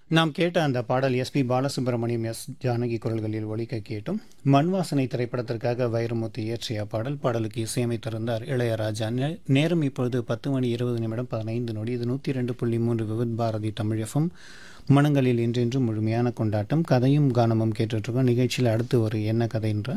நாம் கேட்ட அந்த பாடல் எஸ்பி பாலசுப்ரமணியம் எஸ் ஜானகி குரல்களில் ஒலிக்க கேட்டும் மண்வாசனை திரைப்படத்திற்காக வைரமுத்து இயற்றிய பாடல் பாடலுக்கு இசையமைத்திருந்தார் இளையராஜா நே- நேரம் இப்பொழுது பத்து மணி இருபது நிமிடம் பதினைந்து நொடி இது நூற்றி ரெண்டு புள்ளி மூன்று விவித் பாரதி தமிழகம் மனங்களில் இன்றென்றும் முழுமையான கொண்டாட்டம் கதையும் கானமும் கேட்டுட்ருக்கோம் நிகழ்ச்சியில் அடுத்து ஒரு என்ன கதைன்ற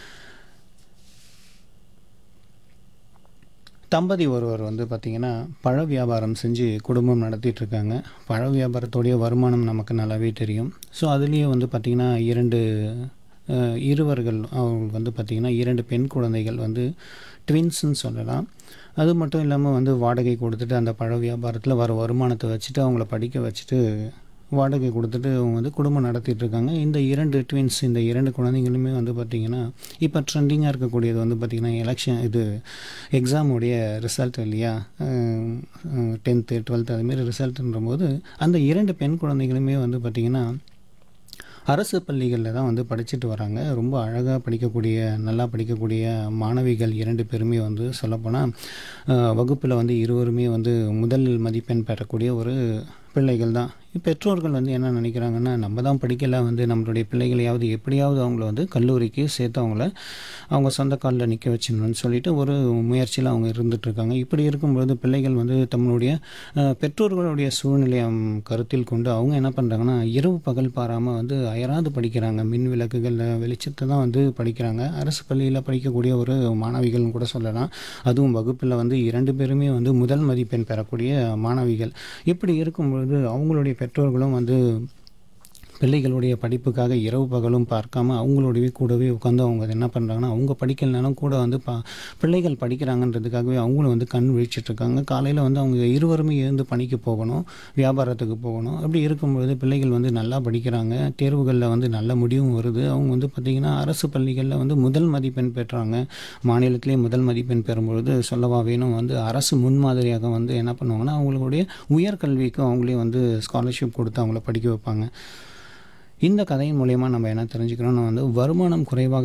தம்பதி ஒருவர் வந்து பார்த்திங்கன்னா பழ வியாபாரம் செஞ்சு குடும்பம் நடத்திட்டு இருக்காங்க பழ வியாபாரத்தோடைய வருமானம் நமக்கு நல்லாவே தெரியும் ஸோ அதுலேயே வந்து பார்த்திங்கன்னா இரண்டு அஹ், இருவர்கள் அவங்க வந்து பார்த்திங்கன்னா இரண்டு பெண் குழந்தைகள் வந்து ட்வின்ஸ்ன்னு சொல்லலாம் அது மட்டும் இல்லாமல் வந்து வாடகை கொடுத்துட்டு அந்த பழ வியாபாரத்தில் வர வருமானத்தை வச்சுட்டு அவங்கள படிக்க வச்சுட்டு வாடகை கொடுத்துட்டு அவங்க வந்து குடும்பம் நடத்திட்டு இருக்காங்க இந்த இரண்டு ட்வின்ஸ் இந்த இரண்டு குழந்தைங்களுமே வந்து பார்த்திங்கன்னா இப்போ ட்ரெண்டிங்காக இருக்கக்கூடியது வந்து பார்த்திங்கன்னா எலெக்ஷன் இது எக்ஸாமுடைய ரிசல்ட் இல்லையா டென்த்து டுவெல்த்து அதுமாரி ரிசல்ட்டுன்ற போது அந்த இரண்டு பெண் குழந்தைகளுமே வந்து பார்த்திங்கன்னா அரசு பள்ளிகளில் தான் வந்து படிச்சுட்டு வராங்க ரொம்ப அழகாக படிக்கக்கூடிய நல்லா படிக்கக்கூடிய மாணவிகள் இரண்டு பேருமே வந்து சொல்லப்போனால் வகுப்பில் வந்து இருவருமே வந்து முதல் மதிப்பெண் பெறக்கூடிய ஒரு பிள்ளைகள் தான் பெற்றோர்கள் வந்து என்ன நினைக்கிறாங்கன்னா நம்ம தான் படிக்கல வந்து நம்மளுடைய பிள்ளைகளையாவது எப்படியாவது அவங்கள வந்து கல்லூரிக்கு சேர்த்து அவங்கள அவங்க சொந்த காலில் நிற்க வச்சிடணும்னு சொல்லிட்டு ஒரு முயற்சியில் அவங்க இருந்துகிட்ருக்காங்க இப்படி இருக்கும்பொழுது பிள்ளைகள் வந்து தங்களுடைய அஹ், பெற்றோர்களுடைய சூழ்நிலையை ம், கருத்தில் கொண்டு அவங்க என்ன பண்ணுறாங்கன்னா இரவு பகல் பாராமல் வந்து அயராது படிக்கிறாங்க மின் விளக்குகளில் வெளிச்சத்தை தான் வந்து படிக்கிறாங்க அரசு பள்ளியில் படிக்கக்கூடிய ஒரு மாணவிகள்னு கூட சொல்லலாம் அதுவும் வகுப்பில் வந்து இரண்டு பேருமே வந்து முதல் மதிப்பெண் பெறக்கூடிய மாணவிகள் இப்படி இருக்கும்பொழுது அவங்களுடைய பெற்றோர்களும் வந்து பிள்ளைகளுடைய படிப்புக்காக இரவு பகலும் பார்க்காம அவங்களுடைய கூடவே உட்காந்து அவங்க என்ன பண்ணுறாங்கன்னா அவங்க படிக்கலனாலும் கூட வந்து பா பிள்ளைகள் படிக்கிறாங்கன்றதுக்காகவே அவங்களும் வந்து கண் விழிச்சிட்டு இருக்காங்க காலையில் வந்து அவங்க இருவருமே எழுந்து பணிக்கு போகணும் வியாபாரத்துக்கு போகணும் அப்படி இருக்கும்பொழுது பிள்ளைகள் வந்து நல்லா படிக்கிறாங்க தேர்வுகளில் வந்து நல்ல முடிவும் வருது அவங்க வந்து பார்த்திங்கன்னா அரசு பள்ளிகளில் வந்து முதல் மதிப்பெண் பெற்றாங்க மாநிலத்திலே முதல் மதிப்பெண் பெறும்பொழுது சொல்லவா வேணும் வந்து அரசு முன்மாதிரியாக வந்து என்ன பண்ணுவாங்கன்னா அவங்களுடைய உயர்கல்விக்கும் அவங்களே வந்து ஸ்காலர்ஷிப் கொடுத்து அவங்கள படிக்க வைப்பாங்க இந்த கதையின் மூலயமா நம்ம என்ன தெரிஞ்சுக்கிறோம்னா வந்து வருமானம் குறைவாக